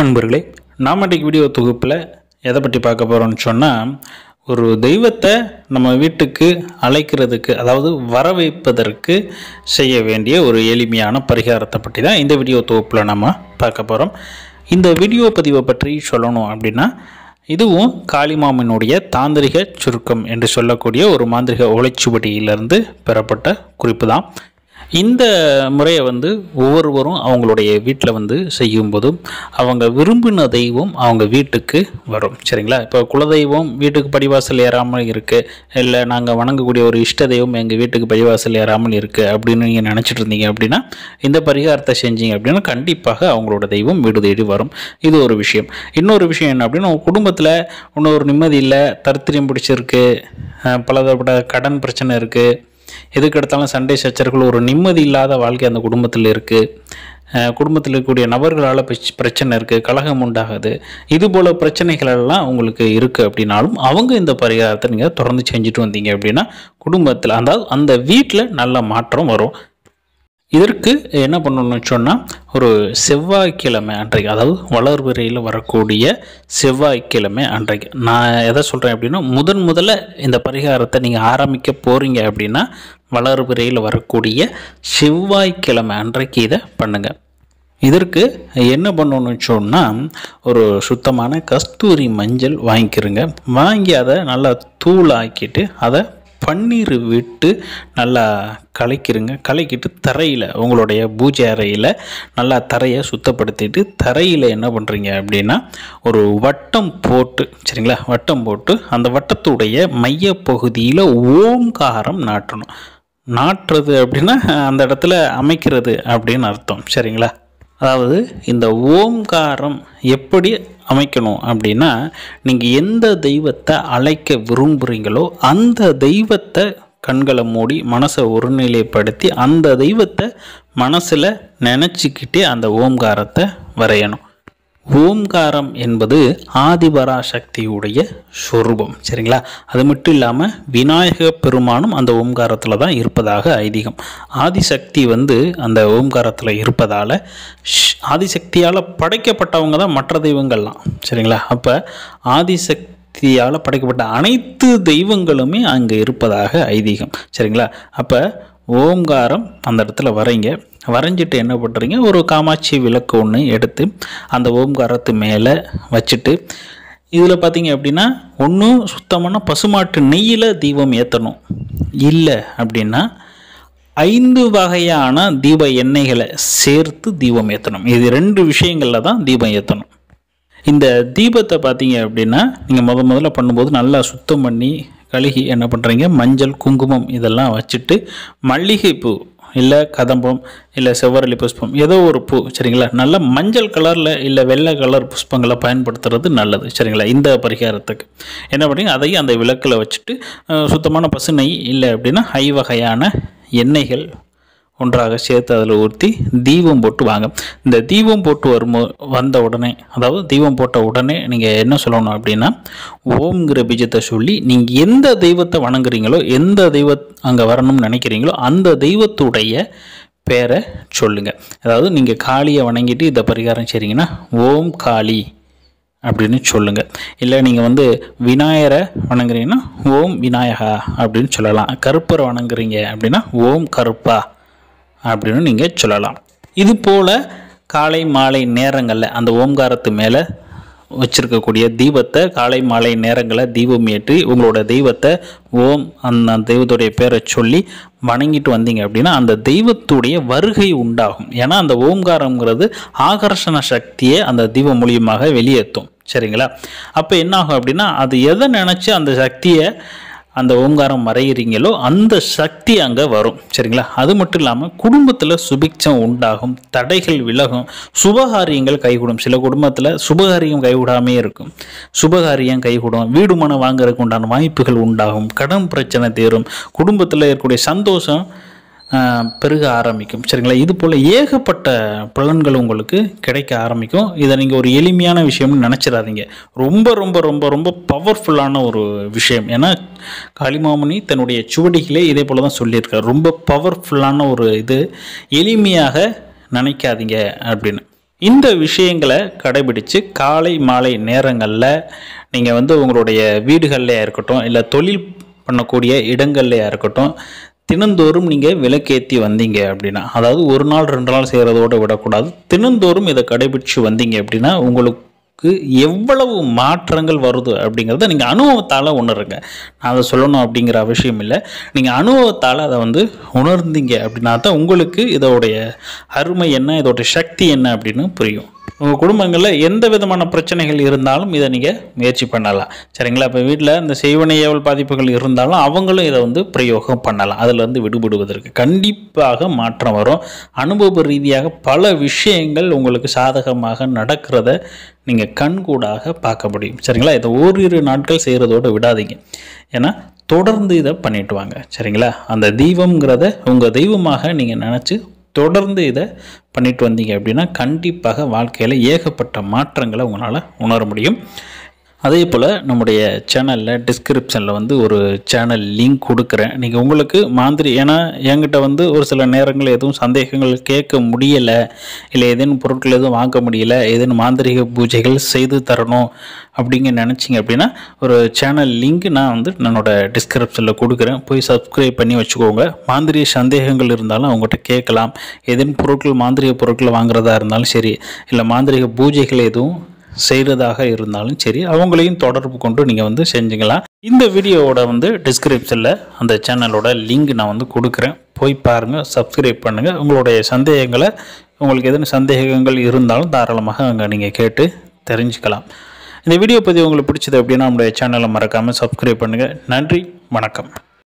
நண்பர்களே நாம் இன்றைக்கு வீடியோ தொகுப்பில் எதை பற்றி பார்க்க போகிறோம்னு சொன்னால் ஒரு தெய்வத்தை நம்ம வீட்டுக்கு அழைக்கிறதுக்கு அதாவது வரவைப்பதற்கு செய்ய வேண்டிய ஒரு எளிமையான பரிகாரத்தை பற்றி தான் இந்த வீடியோ தொகுப்பில் நம்ம பார்க்க போகிறோம் இந்த வீடியோ பதிவை பற்றி சொல்லணும் அப்படின்னா இதுவும் காளிமாமனுடைய தாந்திரிக சுருக்கம் என்று சொல்லக்கூடிய ஒரு மாந்திரிக ஓலைச்சுவடியிலிருந்து பெறப்பட்ட குறிப்பு தான் இந்த முறையை வந்து ஒவ்வொருவரும் அவங்களுடைய வீட்டில் வந்து செய்யும்போதும் அவங்க விரும்பின தெய்வம் அவங்க வீட்டுக்கு வரும் சரிங்களா இப்போ குலதெய்வம் வீட்டுக்கு படிவாசல் ஏறாமல் இருக்குது இல்லை நாங்கள் வணங்கக்கூடிய ஒரு இஷ்ட தெய்வம் எங்கள் வீட்டுக்கு படிவாசல் ஏறாமல் இருக்குது அப்படின்னு நீங்கள் நினச்சிட்டு இருந்தீங்க அப்படின்னா இந்த பரிகாரத்தை செஞ்சீங்க அப்படின்னா கண்டிப்பாக அவங்களோட தெய்வம் வீடு தேடி வரும் இது ஒரு விஷயம் இன்னொரு விஷயம் என்ன அப்படின்னா உங்கள் குடும்பத்தில் இன்னொரு நிம்மதி இல்லை தரித்திரியம் பிடிச்சிருக்கு அஹ் பலதரப்பட்ட கடன் பிரச்சனை இருக்குது எதுக்கு எடுத்தாலும் சண்டை சச்சரவுகள் ஒரு நிம்மதி இல்லாத வாழ்க்கை அந்த குடும்பத்தில் இருக்குது குடும்பத்தில் இருக்கக்கூடிய நபர்களால் பிரச்- பிரச்சனை இருக்குது கலகம் உண்டாகுது இது போல் பிரச்சனைகள் எல்லாம் உங்களுக்கு இருக்குது அப்படின்னாலும் அவங்க இந்த பரிகாரத்தை நீங்கள் தொடர்ந்து செஞ்சுட்டு வந்தீங்க அப்படின்னா குடும்பத்தில் அதாவது அந்த வீட்டில் நல்ல மாற்றம் வரும் இதற்கு என்ன பண்ணணும்னு சொன்னால் ஒரு செவ்வாய்க்கிழமை அன்றைக்கு அதாவது வளர்பிறையில் வரக்கூடிய செவ்வாய்க்கிழமை அன்றைக்கு நான் எதை சொல்கிறேன் அப்படின்னா முதன் முதல்ல இந்த பரிகாரத்தை நீங்கள் ஆரம்பிக்க போகிறீங்க அப்படின்னா வளர்பிறையில் வரக்கூடிய செவ்வாய்க்கிழமை அன்றைக்கு இதை பண்ணுங்கள் இதற்கு என்ன பண்ணணும்னு சொன்னால் ஒரு சுத்தமான கஸ்தூரி மஞ்சள் வாங்கிக்கிறங்க வாங்கி அதை நல்லா தூளாக்கிட்டு அதை பன்னீர் விட்டு நல்லா கலக்கிருங்க கலக்கிட்டு தரையில் உங்களுடைய பூஜை அறையில் நல்லா தரையை சுத்தப்படுத்திட்டு தரையில் என்ன பண்ணுறீங்க அப்படின்னா ஒரு வட்டம் போட்டு சரிங்களா வட்டம் போட்டு அந்த வட்டத்துடைய மையப்பகுதியில் ஓம்காரம் நாட்டணும் நாட்டுறது அப்படின்னா அந்த இடத்துல அமைக்கிறது அப்படின்னு அர்த்தம் சரிங்களா அதாவது இந்த ஓம்காரம் எப்படி அமைக்கணும் அப்படின்னா நீங்கள் எந்த தெய்வத்தை அழைக்க விரும்புகிறீங்களோ அந்த தெய்வத்தை கண்களை மூடி மனசை ஒருநிலைப்படுத்தி அந்த தெய்வத்தை மனசில் நினச்சிக்கிட்டே அந்த ஓம்காரத்தை வரையணும் ஓம்காரம் என்பது ஆதிபராசக்தியுடைய சொரூபம் சரிங்களா அது மட்டும் இல்லாமல் விநாயக பெருமானும் அந்த ஓம்காரத்தில் தான் இருப்பதாக ஐதீகம் ஆதிசக்தி வந்து அந்த ஓம்காரத்தில் இருப்பதால் ஷ்- ஆதிசக்தியால் படைக்கப்பட்டவங்க தான் மற்ற தெய்வங்கள்லாம் சரிங்களா அப்போ ஆதிசக்தியால் படைக்கப்பட்ட அனைத்து தெய்வங்களுமே அங்கே இருப்பதாக ஐதீகம் சரிங்களா அப்போ ஓம்காரம் அந்த இடத்துல வரைங்க வரைஞ்சிட்டு என்ன பண்ணுறீங்க ஒரு காமாட்சி விளக்கு ஒன்று எடுத்து அந்த ஓம்காரத்து மேலே வச்சுட்டு இதில் பார்த்தீங்க அப்படின்னா ஒன்று சுத்தமான பசுமாட்டு நெய்யில் தீபம் ஏற்றணும் இல்லை அப்படின்னா ஐந்து வகையான தீப எண்ணெய்களை சேர்த்து தீபம் ஏற்றணும் இது ரெண்டு விஷயங்களில் தான் தீபம் ஏற்றணும் இந்த தீபத்தை பார்த்தீங்க அப்படின்னா நீங்கள் முத முதல்ல பண்ணும்போது நல்லா சுத்தம் பண்ணி கழுகி என்ன பண்ணுறீங்க மஞ்சள் குங்குமம் இதெல்லாம் வச்சுட்டு மல்லிகைப்பூ இல்லை கதம்பம் இல்லை செவ்வரளி புஷ்பம் ஏதோ ஒரு பூ சரிங்களா நல்ல மஞ்சள் கலரில் இல்லை வெள்ளை கலர் புஷ்பங்களை பயன்படுத்துறது நல்லது சரிங்களா இந்த பரிகாரத்துக்கு என்ன பண்ணுறீங்க அதையும் அந்த விளக்கில் வச்சுட்டு அஹ், சுத்தமான பசு நெய் இல்லை அப்படின்னா ஐ வகையான எண்ணெய்கள் ஒன்றாக சேர்த்து அதில் ஊற்றி தீபம் போட்டு வாங்க இந்த தீபம் போட்டு வருமோ வந்த உடனே அதாவது தீபம் போட்ட உடனே நீங்கள் என்ன சொல்லணும் அப்படின்னா ஓம்ங்கிற பீஜத்தை சொல்லி நீங்கள் எந்த தெய்வத்தை வணங்குறீங்களோ எந்த தெய்வ அங்கே வரணும்னு நினைக்கிறீங்களோ அந்த தெய்வத்துடைய பேரை சொல்லுங்கள் அதாவது நீங்கள் காளியை வணங்கிட்டு இந்த பரிகாரம் செய்றீங்கன்னா ஓம் காளி அப்படின்னு சொல்லுங்கள் இல்லை நீங்கள் வந்து விநாயகரை வணங்குறீங்கன்னா ஓம் விநாயகா அப்படின்னு சொல்லலாம் கருப்பரை வணங்குறீங்க அப்படின்னா ஓம் கருப்பா அப்படின்னு நீங்கள் சொல்லலாம் இது போல் காலை மாலை நேரங்களில் அந்த ஓம்காரத்து மேலே வச்சிருக்கக்கூடிய தீபத்தை காலை மாலை நேரங்களில் தீபம் ஏற்றி உங்களோட தெய்வத்தை ஓம் அந்த தெய்வத்துடைய பேரை சொல்லி வணங்கிட்டு வந்தீங்க அப்படின்னா அந்த தெய்வத்துடைய வருகை உண்டாகும் ஏன்னா அந்த ஓம்காரங்கிறது ஆகர்ஷண சக்தியை அந்த தீபம் மூலியமாக வெளியேற்றும் சரிங்களா அப்போ என்ன ஆகும் அப்படின்னா அது எதை நினச்சி அந்த சக்தியை அந்த ஓங்காரம் மறைகிறீங்களோ அந்த சக்தி அங்கே வரும் சரிங்களா அது மட்டும் இல்லாமல் குடும்பத்தில் சுபிக்ஷம் உண்டாகும் தடைகள் விலகும் சுபகாரியங்கள் கைகூடும் சில குடும்பத்தில் சுபகாரியம் கைகூடாமே இருக்கும் சுபகாரியம் கைகூடும் வீடு மனம் வாங்குறதுக்கு உண்டான வாய்ப்புகள் உண்டாகும் கடன் பிரச்சனை தீரும் குடும்பத்தில் இருக்கக்கூடிய சந்தோஷம் ஆஹ், பெருக ஆரம்பிக்கும் சரிங்களா இது போல் ஏகப்பட்ட பலன்கள் உங்களுக்கு கிடைக்க ஆரம்பிக்கும் இதை நீங்கள் ஒரு எளிமையான விஷயம்னு நினச்சிடாதீங்க ரொம்ப ரொம்ப ரொம்ப ரொம்ப பவர்ஃபுல்லான ஒரு விஷயம் ஏன்னா காளிமாமணி தன்னுடைய சுவடிகளே இதே போல் தான் சொல்லியிருக்கார் ரொம்ப பவர்ஃபுல்லான ஒரு இது எளிமையாக நினைக்காதீங்க அப்படின்னு இந்த விஷயங்களை கடைபிடித்து காலை மாலை நேரங்களில் நீங்கள் வந்து உங்களுடைய வீடுகள்லையா இருக்கட்டும் இல்லை தொழில் பண்ணக்கூடிய இடங்கள்லையா இருக்கட்டும் தினந்தோறும் நீங்கள் விளக்கேற்றி வந்தீங்க அப்படின்னா அதாவது ஒரு நாள் ரெண்டு நாள் செய்கிறதோட விடக்கூடாது தினந்தோறும் இதை கடைபிடிச்சு வந்தீங்க அப்படின்னா உங்களுக்கு எவ்வளவு மாற்றங்கள் வருது அப்படிங்கிறத நீங்கள் அனுபவத்தால் உணருங்க நான் அதை சொல்லணும் அப்படிங்கிற அவசியம் இல்லை நீங்கள் அனுபவத்தால் அதை வந்து உணர்ந்தீங்க அப்படின்னா தான் உங்களுக்கு இதோடைய அருமை என்ன இதோடைய சக்தி என்ன அப்படின்னு புரியும் உங்கள் குடும்பங்களில் எந்த விதமான பிரச்சனைகள் இருந்தாலும் இதை நீங்கள் முயற்சி பண்ணலாம் சரிங்களா இப்போ வீட்டில் இந்த செய்வனை ஏவல் பாதிப்புகள் இருந்தாலும் அவங்களும் இதை வந்து பிரயோகம் பண்ணலாம் அதில் வந்து விடுபடுவதற்கு கண்டிப்பாக மாற்றம் வரும் அனுபவ ரீதியாக பல விஷயங்கள் உங்களுக்கு சாதகமாக நடக்கிறத நீங்கள் கண்கூடாக பார்க்க முடியும் சரிங்களா இதை ஓரிரு நாட்கள் செய்கிறதோடு விடாதீங்க ஏன்னா தொடர்ந்து இதை பண்ணிட்டு வாங்க சரிங்களா அந்த தெய்வம்ங்கிறத உங்கள் தெய்வமாக நீங்கள் நினச்சி தொடர்ந்து இதை பண்ணிட்டு வந்தீங்க அப்படின்னா கண்டிப்பாக வாழ்க்கையில் ஏகப்பட்ட மாற்றங்களை உங்களால் உணர முடியும் அதே போல் நம்முடைய சேனலில் டிஸ்கிரிப்ஷனில் வந்து ஒரு சேனல் லிங்க் கொடுக்குறேன் நீங்கள் உங்களுக்கு மாந்திரி ஏன்னா என்கிட்ட வந்து ஒரு சில நேரங்கள் எதுவும் சந்தேகங்கள் கேட்க முடியலை இல்லை ஏதேனும் பொருட்கள் எதுவும் வாங்க முடியல ஏதேனும் மாந்திரிக பூஜைகள் செய்து தரணும் அப்படிங்க நினச்சிங்க அப்படின்னா ஒரு சேனல் லிங்க் நான் வந்து என்னோட டிஸ்கிரிப்ஷனில் கொடுக்குறேன் போய் சப்ஸ்கிரைப் பண்ணி வச்சுக்கோங்க மாந்திரிய சந்தேகங்கள் இருந்தாலும் அவங்ககிட்ட கேட்கலாம் ஏதேனும் பொருட்கள் மாந்திரிக பொருட்கள் வாங்குறதா இருந்தாலும் சரி இல்லை மாந்திரிக பூஜைகள் எதுவும் செய்கிறதாக இருந்தாலும் சரி அவங்களையும் தொடர்பு கொண்டு நீங்கள் வந்து செஞ்சுக்கலாம் இந்த வீடியோவோட வந்து டிஸ்கிரிப்ஷனில் அந்த சேனலோட லிங்க் நான் வந்து கொடுக்குறேன் போய் பாருங்கள் சப்ஸ்கிரைப் பண்ணுங்கள் உங்களுடைய சந்தேகங்களை உங்களுக்கு எதுவும் சந்தேகங்கள் இருந்தாலும் தாராளமாக அங்கே நீங்கள் கேட்டு தெரிஞ்சுக்கலாம் இந்த வீடியோ பற்றி உங்களுக்கு பிடிச்சது அப்படின்னா நம்மளுடைய சேனலை மறக்காமல் சப்ஸ்கிரைப் பண்ணுங்கள் நன்றி வணக்கம்